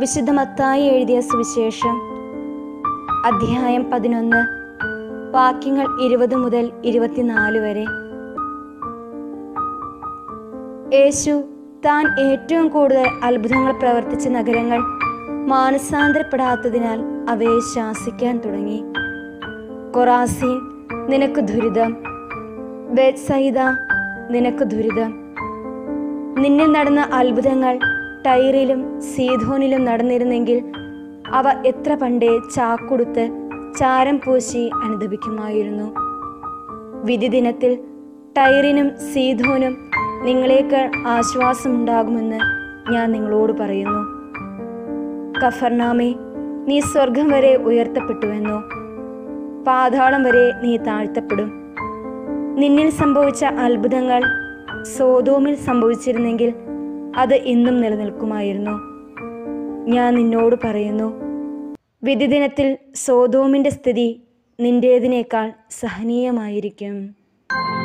വിശുദ്ധ മത്തായി എഴുതിയ സുവിശേഷം അധ്യായം പതിനൊന്ന് വാക്യങ്ങൾ ഇരുപത് മുതൽ ഇരുപത്തിനാല് വരെ യേശു താൻ ഏറ്റവും കൂടുതൽ അത്ഭുതങ്ങൾ പ്രവർത്തിച്ച നഗരങ്ങൾ മാനസാന്തരപ്പെടാത്തതിനാൽ അവയെ ശാസിക്കാൻ തുടങ്ങി കൊറാസീൻ നിനക്ക് ദുരിതം ബേത്സൈദ നിനക്ക് ദുരിതം നിന്നിൽ നടന്ന അത്ഭുതങ്ങൾ ടൈറിലും സീധോനിലും നടന്നിരുന്നെങ്കിൽ അവ എത്ര പണ്ടേ ചാക്കുടുത്ത് ചാരം പൂശി അനുദപിക്കുമായിരുന്നു വിധി ദിനത്തിൽ ടൈറിനും സീധോനും നിങ്ങളേക്കാൾ ആശ്വാസമുണ്ടാകുമെന്ന് ഞാൻ നിങ്ങളോട് പറയുന്നു കഫർനാമേ നീ സ്വർഗം വരെ ഉയർത്തപ്പെട്ടുവെന്നോ പാതാളം വരെ നീ താഴ്ത്തപ്പെടും നിന്നിൽ സംഭവിച്ച അത്ഭുതങ്ങൾ സോതോമിൽ സംഭവിച്ചിരുന്നെങ്കിൽ അത് ഇന്നും നിലനിൽക്കുമായിരുന്നു ഞാൻ നിന്നോട് പറയുന്നു വിധിദിനത്തിൽ സോതോമിൻ്റെ സ്ഥിതി നിന്റേതിനേക്കാൾ സഹനീയമായിരിക്കും